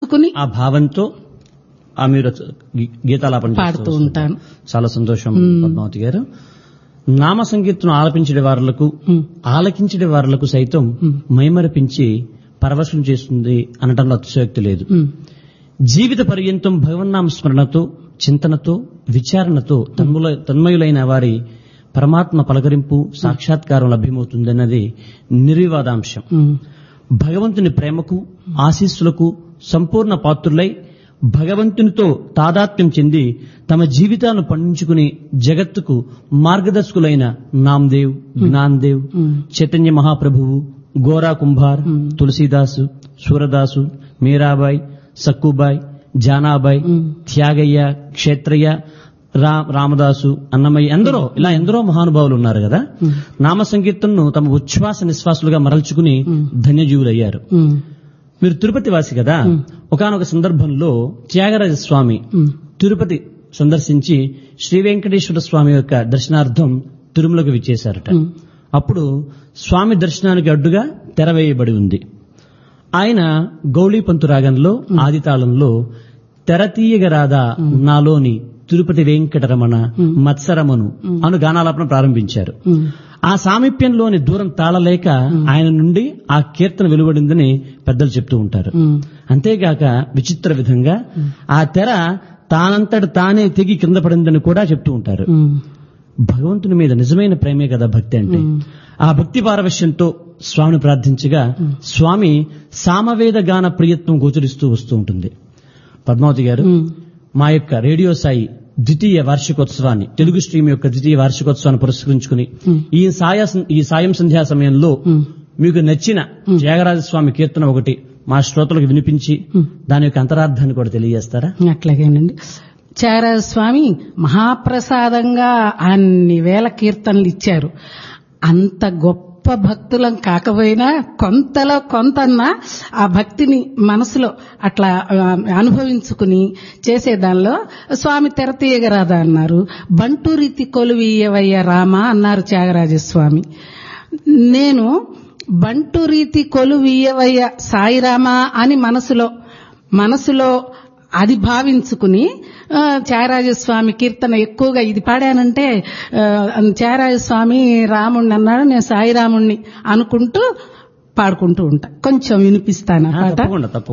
అనుకుని ఆ భావంతో ఆ మీరు గీ- గీతాలాపన చేస్తూ పాడుతూ వస్తున్నారు. ఉంటాను చాలా సంతోషం పద్మావతి గారు నామ సంకీర్తనం ఆలపించే వారులకు ఉమ్, ఆలకించే వారులకు సైతం మైమరపించి పరవశం చేస్తుంది అనటంలో అతిశయోక్తి లేదు ఉమ్, జీవిత పర్యంతం భగవన్నామ స్మరణతో చింతనతో విచారణతో తన్ముల తన్మయులైన వారి పరమాత్మ పలకరింపు సాక్షాత్కారం లభ్యమవుతుందన్నది నిర్వివాదాంశం ఉమ్, భగవంతుని ప్రేమకు ఆశీస్సులకు సంపూర్ణ పాత్రులై భగవంతునితో తాదాత్మ్యం చెంది తమ జీవితాలను పండించుకుని జగత్తుకు మార్గదర్శకులైన నామ్దేవ్ జ్ఞాన్దేవ్ ఉమ్, చైతన్య మహాప్రభువు గోరా కుంభార్ తులసీదాసు సూరదాసు మీరాబాయ్ సక్కుబాయ్ జానాబాయ్ ఉమ్, త్యాగయ్య క్షేత్రయ్య రా రామదాసు అన్నమయ్య ఎందరో ఇలా ఎందరో మహానుభావులు ఉన్నారు కదా నామ సంకీర్తనను తమ ఉచ్ఛ్వాస నిశ్వాసులుగా మరల్చుకుని ధన్యజీవులయ్యారు ఉమ్, మీరు తిరుపతి వాసి కదా ఒకానొక సందర్భంలో త్యాగరాజ స్వామి ఉమ్, తిరుపతి సందర్శించి శ్రీ వెంకటేశ్వర స్వామి యొక్క దర్శనార్థం తిరుమలకు విచ్చేశారట ఉమ్, అప్పుడు స్వామి దర్శనానికి అడ్డుగా తెరవేయబడి ఉంది ఆయన గౌళీపంతు రాగంలో ఆదితాళంలో తెరతీయగరాదా నాలోని తిరుపతి వెంకటరమణ మత్సరమను అను గానాలాపన ప్రారంభించారు ఉమ్, ఆ సామీప్యంలోని దూరం తాళలేక ఆయన నుండి ఆ కీర్తన వెలువడిందని పెద్దలు చెప్తూ ఉంటారు ఉమ్, అంతేగాక విచిత్ర విధంగా ఆ తెర తానంతట తానే తెగి కింద పడిందని కూడా చెప్తూ ఉంటారు ఉమ్, భగవంతుని మీద నిజమైన ప్రేమే కదా భక్తి అంటే ఆ భక్తి పారవశ్యంతో స్వామిని ప్రార్థించగా స్వామి సామవేద గాన ప్రియత్వం గోచరిస్తూ వస్తూ ఉంటుంది పద్మావతి గారు ఉమ్, మా యొక్క రేడియో సాయి ద్వితీయ వార్షికోత్సవాన్ని తెలుగు స్ట్రీమ్ యొక్క ద్వితీయ వార్షికోత్సవాన్ని పురస్కరించుకుని ఈ సాయ ఈ సాయం సంధ్యా సమయంలో ఉమ్. మీకు నచ్చిన త్యాగరాజ స్వామి కీర్తన ఒకటి మా శ్రోతలకు వినిపించి దాని యొక్క అంతరార్థాన్ని కూడా తెలియజేస్తారా అట్లాగేనండి చారాజ స్వామి మహాప్రసాదంగా అన్ని వేల కీర్తనలు ఇచ్చారు అంత గొప్ప భక్తులం కాకపోయినా కొంతలో కొంతన్నా ఆ భక్తిని మనసులో అట్లా ఆ, అనుభవించుకుని చేసేదానిలో స్వామి తెరతీయగరాదా అన్నారు బంటు రీతి కొలువీయవయ్య రామ అన్నారు త్యాగరాజస్వామి నేను బంటు రీతి కొలువీయవయ్య సాయిరామా అని మనసులో మనసులో అది భావించుకుని ఆ, త్యాగరాజస్వామి కీర్తన ఎక్కువగా ఇది పాడానంటే ఆ, త్యాగరాజస్వామి రాముణ్ణి అన్నాడు నేను సాయిరాముణ్ణి అనుకుంటూ పాడుకుంటూ ఉంటా కొంచెం వినిపిస్తాను ఆ పాట తప్పకుండా తప్పకుండా